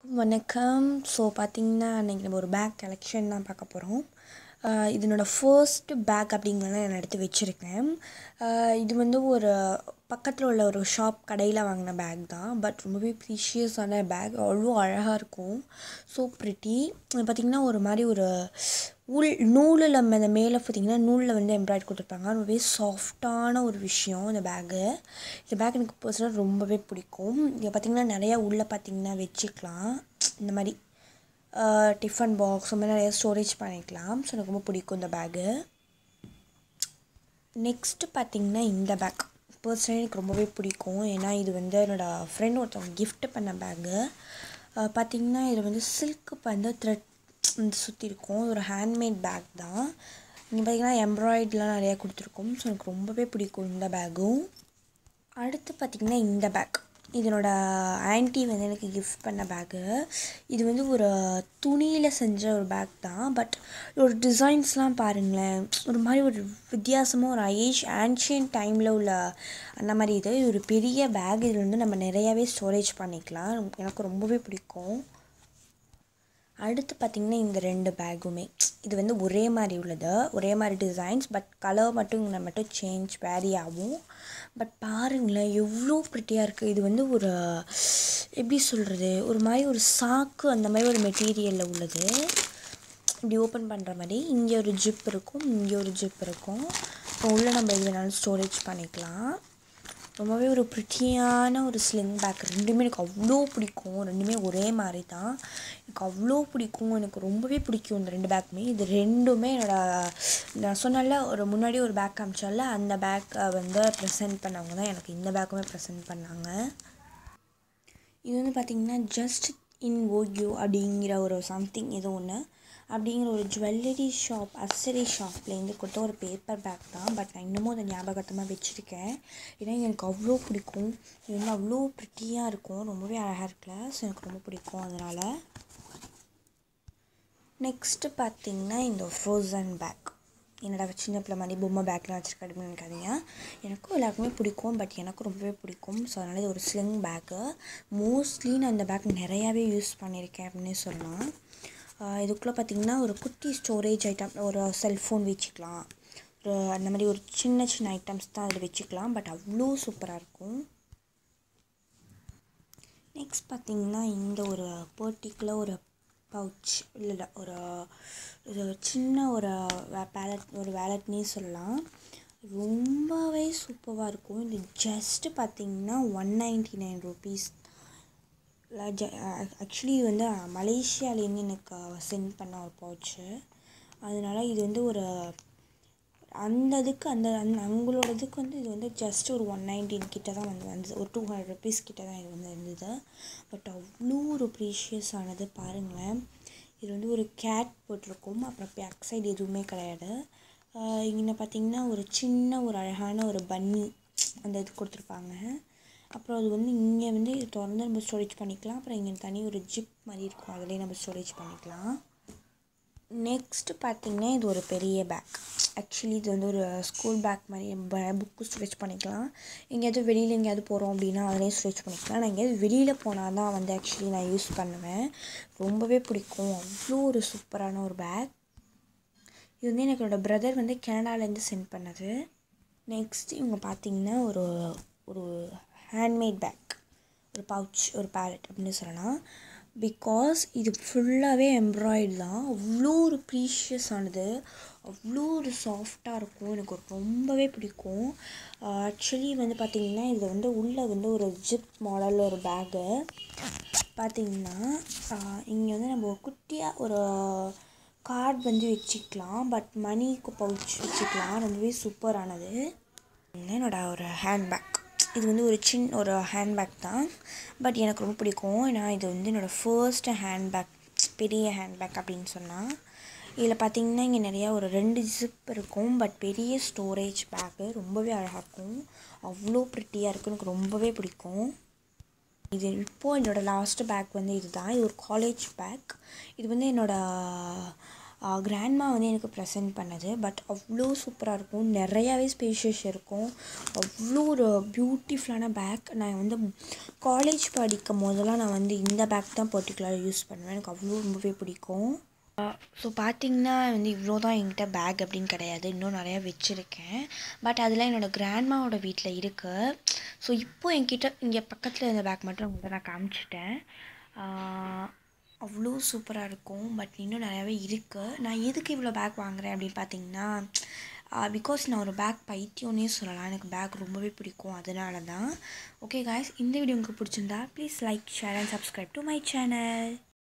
வணக்கம் ஸோ பார்த்தீங்கன்னா இன்றைக்கி நம்ம ஒரு பேக் கலெக்ஷன் தான் பார்க்க போகிறோம் இது என்னோடய ஃபர்ஸ்ட் பேக் அப்படிங்கிறத நான் எடுத்து வச்சுருக்கேன் இது வந்து ஒரு பக்கத்தில் உள்ள ஒரு ஷாப் கடையில் வாங்கின பேக் தான் பட் ரொம்பவே ப்ரீஷியஸான பேக் அவ்வளோ அழகாக இருக்கும் ஸோ ப்ரிட்டி இது பார்த்திங்கன்னா ஒரு மாதிரி ஒரு உள் நூலில் நம்ம இந்த மேலே பார்த்திங்கன்னா நூலில் வந்து எம்ப்ராய்ட் கொடுத்துருப்பாங்க ரொம்பவே சாஃப்டான ஒரு விஷயம் இந்த பேக்கு இந்த பேக் எனக்கு பர்சனலாக ரொம்பவே பிடிக்கும் இங்கே பார்த்திங்கன்னா நிறையா உள்ளே பார்த்திங்கன்னா வச்சுக்கலாம் இந்த மாதிரி டிஃபன் பாக்ஸ் இந்த மாதிரி நிறைய ஸ்டோரேஜ் பண்ணிக்கலாம் ஸோ எனக்கு ரொம்ப பிடிக்கும் இந்த பேகு நெக்ஸ்ட்டு பார்த்திங்கன்னா இந்த பேக் பர்சனலி எனக்கு ரொம்பவே பிடிக்கும் ஏன்னா இது வந்து என்னோடய ஃப்ரெண்ட் ஒருத்தவங்க கிஃப்ட் பண்ண பேகு பார்த்திங்கன்னா இது வந்து சில்க்கு வந்து த்ரெட் சுற்றி இருக்கும் ஒரு ஹேண்ட்மேட் பேக் தான் இங்கே பார்த்திங்கன்னா எம்ப்ராய்ட்லாம் நிறையா கொடுத்துருக்கோம் ஸோ எனக்கு ரொம்பவே பிடிக்கும் இந்த பேக்கும் அடுத்து பார்த்திங்கன்னா இந்த பேக் இதனோட ஆன்ட்டி வந்து எனக்கு கிஃப்ட் பண்ண பேக்கு இது வந்து ஒரு துணியில் செஞ்ச ஒரு பேக் தான் பட் ஒரு டிசைன்ஸ்லாம் பாருங்களேன் ஒரு மாதிரி ஒரு வித்தியாசமாக ஒரு ஐஷ் ஆன்ஷியன் டைமில் உள்ள அந்த மாதிரி இது இது ஒரு பெரிய பேக் இதில் வந்து நம்ம நிறையாவே ஸ்டோரேஜ் பண்ணிக்கலாம் எனக்கு ரொம்பவே பிடிக்கும் அடுத்து பார்த்திங்கன்னா இந்த ரெண்டு பேக்குமே இது வந்து ஒரே மாதிரி உள்ளது ஒரே மாதிரி டிசைன்ஸ் பட் கலர் மட்டும் இங்கே மட்டும் சேஞ்ச் வேரி ஆகும் பட் பாருங்களேன் எவ்வளோ ப்ரிட்டியாக இருக்குது இது வந்து ஒரு எப்படி சொல்கிறது ஒரு மாதிரி ஒரு சாக்கு அந்த மாதிரி ஒரு மெட்டீரியலில் உள்ளது இப்படி ஓப்பன் பண்ணுற மாதிரி இங்கே ஒரு ஜிப் இருக்கும் இங்கே ஒரு ஜிப் இருக்கும் இப்போ உள்ளே நம்ம எது வேணாலும் ஸ்டோரேஜ் பண்ணிக்கலாம் ரொம்பவே ஒரு ப்ரிட்டியான ஒரு ஸ்லிங் பேக் ரெண்டுமே எனக்கு அவ்வளோ பிடிக்கும் ரெண்டுமே ஒரே மாதிரி தான் எனக்கு அவ்வளோ பிடிக்கும் எனக்கு ரொம்பவே பிடிக்கும் இந்த ரெண்டு பேக்குமே இது ரெண்டுமே என்னோடய நான் சொன்னால ஒரு முன்னாடி ஒரு பேக் காமிச்சால அந்த பேக்கை வந்து ப்ரெசென்ட் பண்ணவங்க தான் எனக்கு இந்த பேக்குமே ப்ரெசென்ட் பண்ணாங்க இது வந்து பார்த்திங்கன்னா ஜஸ்ட் இன் ஓக்யூ அப்படிங்கிற ஒரு சம்திங் ஏதோ ஒன்று அப்படிங்கிற ஒரு ஜுவல்லரி ஷாப் அசரி ஷாப்லேருந்து கொடுத்த ஒரு பேப்பர் பேக் தான் பட் நான் இன்னமும் அதை ஞாபகத்தமாக வச்சுருக்கேன் ஏன்னா எனக்கு அவ்வளோ பிடிக்கும் இது வந்து அவ்வளோ ப்ரிட்டியாக இருக்கும் ரொம்பவே அழகாக இருக்குல்ல ஸோ எனக்கு ரொம்ப பிடிக்கும் அதனால் நெக்ஸ்ட்டு பார்த்திங்கன்னா இந்த ஃப்ரோசன் பேக் என்னடா சின்ன பிள்ளை மாதிரி பொம்மை பேக்லாம் வச்சுருக்காரு நினைக்காதீங்க எனக்கும் எல்லாருக்குமே பிடிக்கும் பட் எனக்கு ரொம்பவே பிடிக்கும் ஸோ அதனால் இது ஒரு ஸ்லிங் பேக்கு மோஸ்ட்லி நான் இந்த பேக் நிறையாவே யூஸ் பண்ணியிருக்கேன் அப்படின்னு சொல்லலாம் இதுக்குள்ளே பார்த்திங்கன்னா ஒரு குட்டி ஸ்டோரேஜ் ஐட்டம் ஒரு செல்ஃபோன் வச்சுக்கலாம் ஒரு அந்த மாதிரி ஒரு சின்ன சின்ன ஐட்டம்ஸ் தான் அதில் வச்சுக்கலாம் பட் அவ்வளோ சூப்பராக இருக்கும் நெக்ஸ்ட் பார்த்திங்கன்னா இந்த ஒரு பர்ட்டிகுலர் ஒரு பவுச் இல்லை இல்லை ஒரு இது சின்ன ஒரு பேலட் ஒரு வேலட்னே சொல்லலாம் ரொம்பவே சூப்பராக இருக்கும் இது ஜஸ்ட்டு பார்த்திங்கன்னா one ninety nine rupees actually இது வந்து மலேசியாலேருந்து எனக்கு சென்ட் பண்ண ஒரு பவுச்சு அதனால் இது வந்து ஒரு அந்த இதுக்கு அந்த அந்த அவங்களோட இதுக்கு வந்து இது வந்து ஜஸ்ட் ஒரு ஒன் நைன்டீன் கிட்ட தான் வந்து வந்தது ஒரு டூ ஹண்ட்ரட் ருபீஸ் கிட்ட தான் இது வந்து இருந்தது பட் அவ்வளோ ஒரு ப்ரீஷியஸ் ஆனது பாருங்களேன் இது வந்து ஒரு கேட் போட்டிருக்கும் அப்புறம் பேக் சைடு எதுவுமே கிடையாது இங்கே பார்த்திங்கன்னா ஒரு சின்ன ஒரு அழகான ஒரு பன்னி அந்த இது கொடுத்துருப்பாங்க அப்புறம் அது வந்து இங்கே வந்து திறந்து நம்ம ஸ்டோரேஜ் பண்ணிக்கலாம் அப்புறம் இங்கே தனி ஒரு ஜிப் மாதிரி இருக்கும் அதிலே நம்ம ஸ்டோரேஜ் பண்ணிக்கலாம் நெக்ஸ்ட்டு பார்த்திங்கன்னா இது ஒரு பெரிய பேக் ஆக்சுவலி இது வந்து ஒரு ஸ்கூல் பேக் மாதிரி புக்கு ஸ்டோரேஜ் பண்ணிக்கலாம் எங்கேயாவது வெளியில் எங்கேயாவது போகிறோம் அப்படின்னா அதிலே ஸ்டோரேஜ் பண்ணிக்கலாம் நான் எங்கேயாவது வெளியில் போனால் தான் வந்து ஆக்சுவலி நான் யூஸ் பண்ணுவேன் ரொம்பவே பிடிக்கும் அவ்வளோ ஒரு சூப்பரான ஒரு பேக் இது வந்து எனக்கு என்னோடய பிரதர் வந்து கனடாலேருந்து சென்ட் பண்ணது நெக்ஸ்ட் இவங்க பார்த்திங்கன்னா ஒரு ஒரு ஹேண்ட்மேட் பேக் ஒரு பவுச் ஒரு பேலட் அப்படின்னு சொல்லலாம் பிகாஸ் இது ஃபுல்லாகவே எம்ப்ராய்டு தான் அவ்வளோ ஒரு ப்ரீஷியஸ் ஆனது அவ்வளோ ஒரு சாஃப்டாக இருக்கும் எனக்கு ரொம்பவே பிடிக்கும் ஆக்சுவலி வந்து பார்த்திங்கன்னா இது வந்து உள்ளே வந்து ஒரு ஜிப் மாடல் ஒரு பேகு பார்த்திங்கன்னா இங்கே வந்து நம்ம ஒரு குட்டியாக ஒரு கார்டு வந்து வச்சுக்கலாம் பட் மணிக்கு பவுச் வச்சுக்கலாம் ரொம்பவே சூப்பரானது என்னோட ஒரு ஹேண்ட்பேக் இது வந்து ஒரு சின்ன ஒரு ஹேண்ட்பேக் தான் பட் எனக்கு ரொம்ப பிடிக்கும் ஏன்னா இது வந்து என்னோடய ஃபர்ஸ்ட் ஹேண்ட்பேக் பெரிய ஹேண்ட்பேக் அப்படின்னு சொன்னால் இதில் பார்த்திங்கன்னா இங்கே நிறையா ஒரு ரெண்டு ஜிப் இருக்கும் பட் பெரிய ஸ்டோரேஜ் பேக்கு ரொம்பவே அழகாக இருக்கும் அவ்வளோ ப்ரிட்டியாக இருக்கும் எனக்கு ரொம்பவே பிடிக்கும் இது இப்போது என்னோடய லாஸ்ட்டு பேக் வந்து இது தான் இது ஒரு காலேஜ் பேக் இது வந்து என்னோடய கிராண்ட்மா வந்து எனக்கு ப்ரெசென்ட் பண்ணது பட் அவ்வளோ சூப்பராக இருக்கும் நிறையாவே ஸ்பேஷியஸ் இருக்கும் அவ்வளோ ஒரு பியூட்டிஃபுல்லான பேக் நான் வந்து காலேஜ் படிக்கும் போதெல்லாம் நான் வந்து இந்த பேக் தான் பர்டிகுலராக யூஸ் பண்ணுவேன் எனக்கு அவ்வளோ ரொம்பவே பிடிக்கும் ஸோ பார்த்தீங்கன்னா வந்து இவ்வளோ தான் என்கிட்ட பேக் அப்படின்னு கிடையாது இன்னும் நிறையா வச்சுருக்கேன் பட் அதெல்லாம் என்னோடய கிராண்ட்மாவோட வீட்டில் இருக்குது ஸோ இப்போ என்கிட்ட இங்கே பக்கத்தில் இந்த பேக் மட்டும் உங்கள்கிட்ட நான் காமிச்சிட்டேன் அவ்வளோ சூப்பராக இருக்கும் பட் இன்னும் நிறையாவே இருக்குது நான் எதுக்கு இவ்வளோ பேக் வாங்குறேன் அப்படின்னு பார்த்தீங்கன்னா பிகாஸ் நான் ஒரு பேக் பைத்தியம்னே சொல்லலாம் எனக்கு பேக் ரொம்பவே பிடிக்கும் அதனால தான் ஓகே காய்ஸ் இந்த வீடியோ உங்களுக்கு பிடிச்சிருந்தா please like share and subscribe to my channel